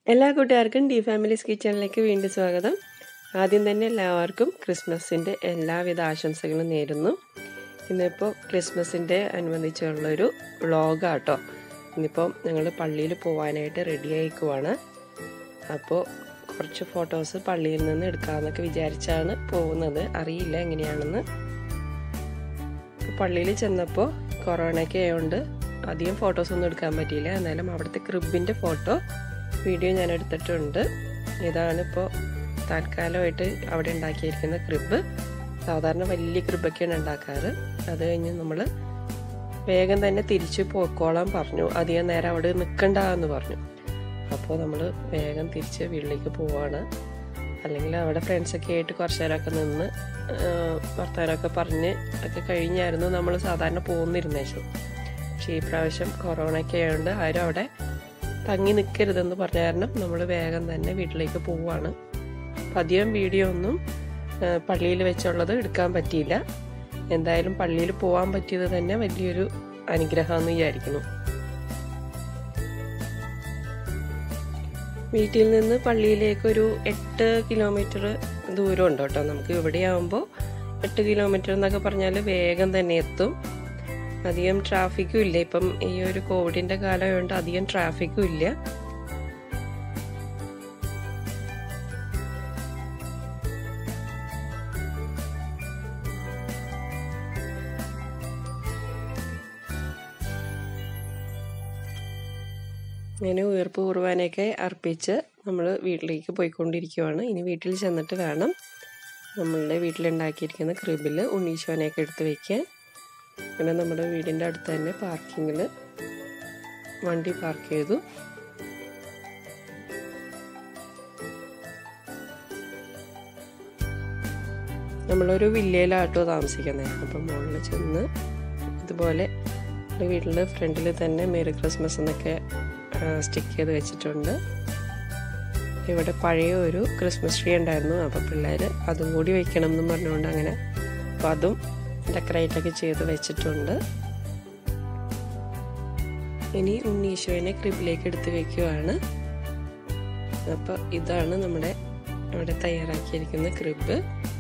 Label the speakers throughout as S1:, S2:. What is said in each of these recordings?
S1: എല്ലാ കൂട്ടുകാർക്കും D families കിച്ചണിലേക്ക് വീണ്ടും സ്വാഗതം ആദ്യം തന്നെ എല്ലാവർക്കും ക്രിസ്മസിൻ്റെ എല്ലാവിധ ആശംസകളും നേരുന്നു ഇന്നിപ്പോൾ ക്രിസ്മസിൻ്റെ അനുബന്ധിച്ചുള്ളൊരു വ്ളോഗാട്ടോ ഇന്നിപ്പോൾ ഞങ്ങൾ പള്ളിയിൽ പോകാനായിട്ട് റെഡി ആയിക്കുവാണ് അപ്പോൾ കുറച്ച് ഫോട്ടോസ് പള്ളിയിൽ നിന്ന് എടുക്കാമെന്നൊക്കെ വിചാരിച്ചാണ് പോകുന്നത് അറിയില്ല എങ്ങനെയാണെന്ന് പള്ളിയിൽ ചെന്നപ്പോൾ കൊറോണയൊക്കെ ആയതുകൊണ്ട് അധികം ഫോട്ടോസ് ഒന്നും എടുക്കാൻ പറ്റിയില്ല എന്നാലും അവിടുത്തെ ക്രിബിൻ്റെ ഫോട്ടോ വീഡിയോ ഞാൻ എടുത്തിട്ടുണ്ട് ഇതാണ് ഇപ്പോൾ താൽക്കാലമായിട്ട് അവിടെ ഉണ്ടാക്കിയിരിക്കുന്ന ക്രിബ് സാധാരണ വലിയ ക്രിബൊക്കെയാണ് ഉണ്ടാക്കാറ് അത് കഴിഞ്ഞ് നമ്മൾ വേഗം തന്നെ തിരിച്ചു പോയിക്കോളാൻ പറഞ്ഞു അധികം നേരം അവിടെ നിൽക്കണ്ടെന്ന് പറഞ്ഞു അപ്പോൾ നമ്മൾ വേഗം തിരിച്ച് വീട്ടിലേക്ക് പോവാണ് അല്ലെങ്കിൽ അവിടെ ഫ്രണ്ട്സൊക്കെ ആയിട്ട് കുറച്ച് നേരമൊക്കെ നിന്ന് വർത്തമാനമൊക്കെ പറഞ്ഞ് ഒക്കെ കഴിഞ്ഞായിരുന്നു നമ്മൾ സാധാരണ പോകുന്നിരുന്നേച്ചു പക്ഷേ ഈ പ്രാവശ്യം കൊറോണയൊക്കെ ആയതുകൊണ്ട് ആരും അവിടെ തങ്ങി നിൽക്കരുതെന്ന് പറഞ്ഞ കാരണം നമ്മൾ വേഗം തന്നെ വീട്ടിലേക്ക് പോവുകയാണ് അപ്പം അധികം വീഡിയോ ഒന്നും പള്ളിയിൽ വെച്ചുള്ളത് എടുക്കാൻ പറ്റിയില്ല എന്തായാലും പള്ളിയിൽ പോകാൻ പറ്റിയത് തന്നെ വലിയൊരു അനുഗ്രഹമെന്ന് വിചാരിക്കുന്നു വീട്ടിൽ നിന്ന് പള്ളിയിലേക്ക് ഒരു എട്ട് കിലോമീറ്റർ ദൂരം ഉണ്ട് കേട്ടോ നമുക്ക് ഇവിടെ ആകുമ്പോൾ എട്ട് കിലോമീറ്റർ എന്നൊക്കെ പറഞ്ഞാൽ വേഗം തന്നെ എത്തും അധികം ട്രാഫിക്കും ഇല്ല ഇപ്പം ഈ ഒരു കോവിഡിന്റെ കാലമായതുകൊണ്ട് അധികം ട്രാഫിക്കും ഇല്ല അങ്ങനെ ഉയർപ്പ് കുർബാനയൊക്കെ അർപ്പിച്ച് നമ്മൾ വീട്ടിലേക്ക് പോയിക്കൊണ്ടിരിക്കുവാണ് ഇനി വീട്ടിൽ ചെന്നിട്ട് വേണം നമ്മളുടെ വീട്ടിലുണ്ടാക്കിയിരിക്കുന്ന ക്രിബിൽ ഉണ്ണീശോനെയൊക്കെ എടുത്ത് വയ്ക്കാൻ അങ്ങനെ നമ്മുടെ വീടിൻ്റെ അടുത്ത് തന്നെ പാർക്കിങ്ങിൽ വണ്ടി പാർക്ക് ചെയ്തു നമ്മളൊരു വില്ലയിലാട്ടോ താമസിക്കുന്നത് അപ്പം മുകളിൽ ചെന്ന് ഇതുപോലെ വീട്ടിൽ ഫ്രണ്ടിൽ തന്നെ മേരി ക്രിസ്മസ് എന്നൊക്കെ സ്റ്റിക്ക് ചെയ്ത് വെച്ചിട്ടുണ്ട് ഇവിടെ പഴയ ഒരു ക്രിസ്മസ് ട്രീ ഉണ്ടായിരുന്നു അപ്പോൾ പിള്ളേർ അതും കൂടി വെക്കണം എന്ന് പറഞ്ഞുകൊണ്ട് അങ്ങനെ അപ്പോൾ അതും ഡെക്കറേറ്റൊക്കെ ചെയ്ത് വെച്ചിട്ടുണ്ട് ഇനി ഉണ്ണീശോനെ ക്രിബിലേക്ക് എടുത്ത് വെക്കുവാണ് അപ്പോൾ ഇതാണ് നമ്മുടെ ഇവിടെ തയ്യാറാക്കിയിരിക്കുന്ന ക്രിബ്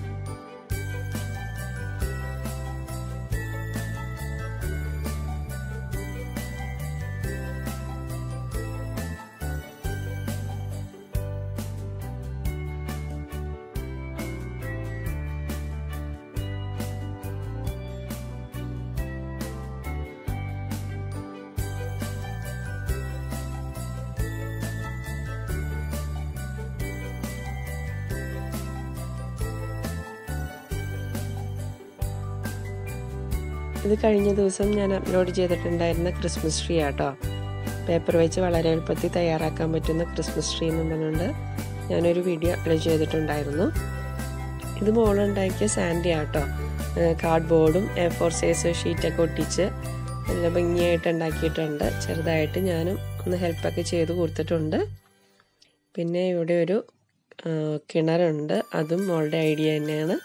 S1: ഇത് കഴിഞ്ഞ ദിവസം ഞാൻ അപ്ലോഡ് ചെയ്തിട്ടുണ്ടായിരുന്ന ക്രിസ്മസ് ട്രീ ആട്ടോ പേപ്പർ വെച്ച് വളരെ എളുപ്പത്തിൽ തയ്യാറാക്കാൻ പറ്റുന്ന ക്രിസ്മസ് ട്രീ എന്ന് പറഞ്ഞുകൊണ്ട് ഞാനൊരു വീഡിയോ അപ്ലോഡ് ചെയ്തിട്ടുണ്ടായിരുന്നു ഇത് മോളുണ്ടാക്കിയ സാൻഡി ആട്ടോ കാർഡ് ബോർഡും എ ഫോർ സൈസ് ഷീറ്റൊക്കെ ഒട്ടിച്ച് നല്ല ഭംഗിയായിട്ട് ഉണ്ടാക്കിയിട്ടുണ്ട് ചെറുതായിട്ട് ഞാനും ഒന്ന് ഹെൽപ്പൊക്കെ ചെയ്ത് കൊടുത്തിട്ടുണ്ട് പിന്നെ ഇവിടെ ഒരു കിണറുണ്ട് അതും മോളുടെ ഐഡിയ തന്നെയാണ്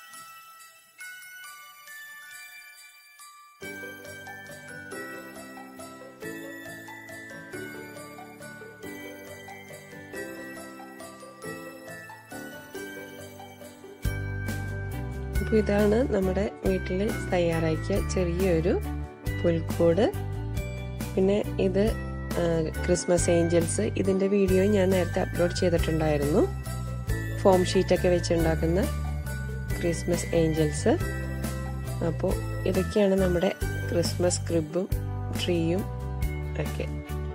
S1: അപ്പോൾ ഇതാണ് നമ്മുടെ വീട്ടിൽ തയ്യാറാക്കിയ ചെറിയൊരു പുൽക്കൂട് പിന്നെ ഇത് ക്രിസ്മസ് ഏഞ്ചൽസ് ഇതിൻ്റെ വീഡിയോ ഞാൻ നേരത്തെ അപ്ലോഡ് ചെയ്തിട്ടുണ്ടായിരുന്നു ഫോം ഷീറ്റൊക്കെ വെച്ചുണ്ടാക്കുന്ന ക്രിസ്മസ് ഏഞ്ചൽസ് അപ്പോൾ ഇതൊക്കെയാണ് നമ്മുടെ ക്രിസ്മസ് ക്രിബും ട്രീയും ഒക്കെ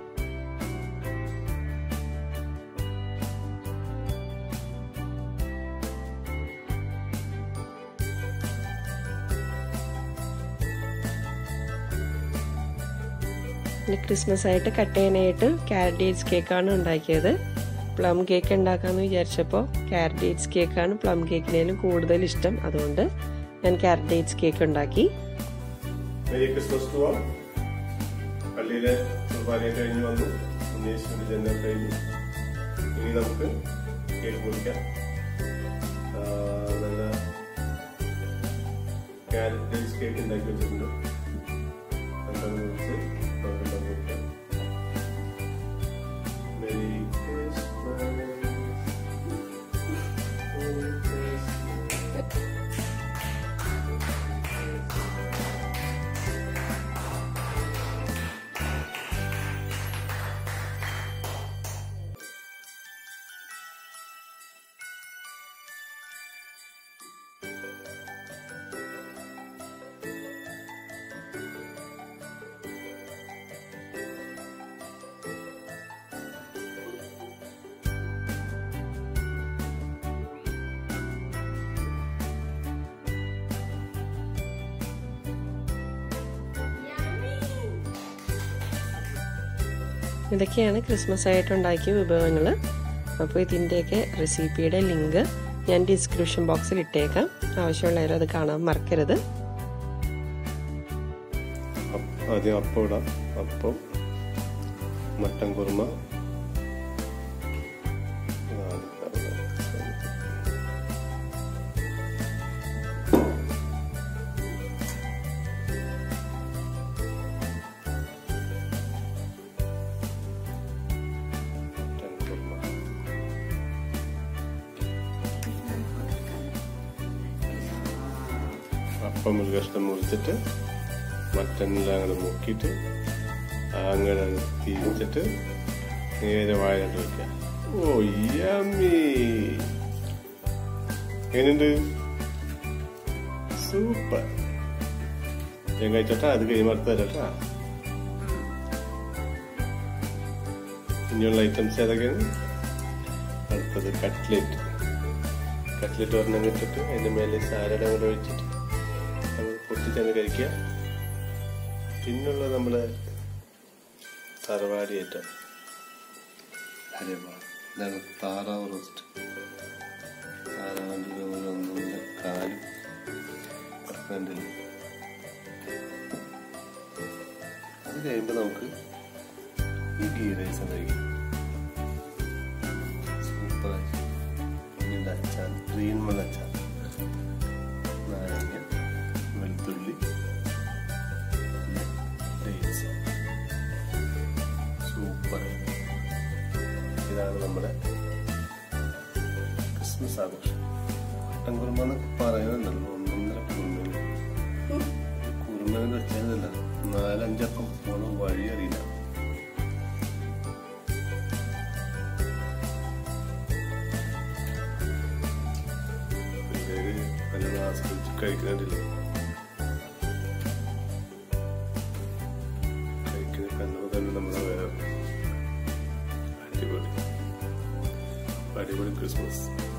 S1: പിന്നെ ക്രിസ്മസ് ആയിട്ട് കട്ട് ചെയ്യാനായിട്ട് കാരഡേറ്റ്സ് കേക്കാണ് ഉണ്ടാക്കിയത് പ്ലം കേക്ക് ഉണ്ടാക്കാമെന്ന് വിചാരിച്ചപ്പോൾ കാരഡേറ്റ്സ് കേക്കാണ് പ്ലം കേക്കിനേലും കൂടുതൽ ഇഷ്ടം അതുകൊണ്ട് ഞാൻ കാരഡേറ്റ്സ് കേക്ക് ഉണ്ടാക്കി
S2: ക്രിസ്മസ് ടു ആൾ പള്ളിയിലെ കുർബാനയെ കഴിഞ്ഞ് വന്നു ഉന്നയിച്ചുകൊണ്ട് ജന്മം കഴിഞ്ഞു ഇനി നമുക്ക് കേക്ക് മുറിക്കാം നല്ല കാരറ്റ് കേക്ക് ഉണ്ടാക്കി വെച്ചിട്ടുണ്ട് മുറിച്ച് Merry Christmas
S1: ഇതൊക്കെയാണ് ക്രിസ്മസ് ആയിട്ട് ഉണ്ടാക്കിയ വിഭവങ്ങൾ അപ്പോൾ ഇതിൻ്റെയൊക്കെ റെസിപ്പിയുടെ ലിങ്ക് ഞാൻ ഡിസ്ക്രിപ്ഷൻ ബോക്സിൽ ഇട്ടേക്കാം ആവശ്യമുള്ളവരും അത് കാണാൻ മറക്കരുത്
S2: അപ്പ- ആദ്യം അപ്പം ഇടാം അപ്പം മട്ടൻ കുറുമ അതാണ് അവിടെ. മട്ടൻ കുറുമ അപ്പം ഒരു കഷ്ണം മുറിച്ചിട്ട് മട്ടനെല്ലാം അങ്ങോട്ട് മുക്കിയിട്ട് അങ്ങനെ തിരിച്ചിട്ട് നേരെ വായിലോട്ട് വെക്കാം ഓ യമ്മി എങ്ങനെയുണ്ട് സൂപ്പർ ഞാൻ കഴിച്ചോട്ടാ അത് കഴിയുമ്പോൾ അടുത്ത് തരാട്ടാ ഇനിയുള്ള ഐറ്റംസ് ഏതൊക്കെയാണ് അടുത്തത് കട്ട്ലേറ്റ് കട്ട്ലേറ്റ് ഒരെണ്ണം വെച്ചിട്ട് അതിന്റെ മേലെ സാലഡ് അങ്ങോട്ട് ഒഴിച്ചിട്ട് അത് പൊട്ടിച്ചങ്ങ് കഴിക്കുക പിന്നുള്ളത് നമ്മള് തറവാടി ഐറ്റം അരെ വാ. ഇതാണ് താറാവ് റോസ്റ്റ് താറാവിൻ്റെ ഒന്നുമില്ല കാലും കണ്ടില്ല അത് കഴിയുമ്പോൾ നമുക്ക് ഈ ഗീ റൈസ് കഴിക്കാം സൂപ്പറായി ഇതിൻ്റെ അച്ചാർ ഗ്രീൻ മൺ അച്ചാർ നാരങ്ങ വെളുത്തുള്ളി ഡേറ്റ്സ് സൂപ്പർ ഇതാണ് നമ്മുടെ ക്രിസ്മസ് ആഘോഷം മട്ടൻ കുറുമ എന്നൊക്കെ പറയുന്നുണ്ടല്ലോ ഒന്നൊന്നര കുറുമ കുറുമെന്ന് വെച്ചാലല്ല നാലഞ്ചപ്പം പോണ വഴി അറിയില്ല പിള്ളേര് നല്ലോണം ആസ്വദിച്ച് കഴിക്കുന്നുണ്ടല്ലോ കഴിക്കുന്ന കണ്ടപ്പോൾ തന്നെ നമ്മളെ വേറെ അടിപൊളി അടിപൊളി ക്രിസ്മസ്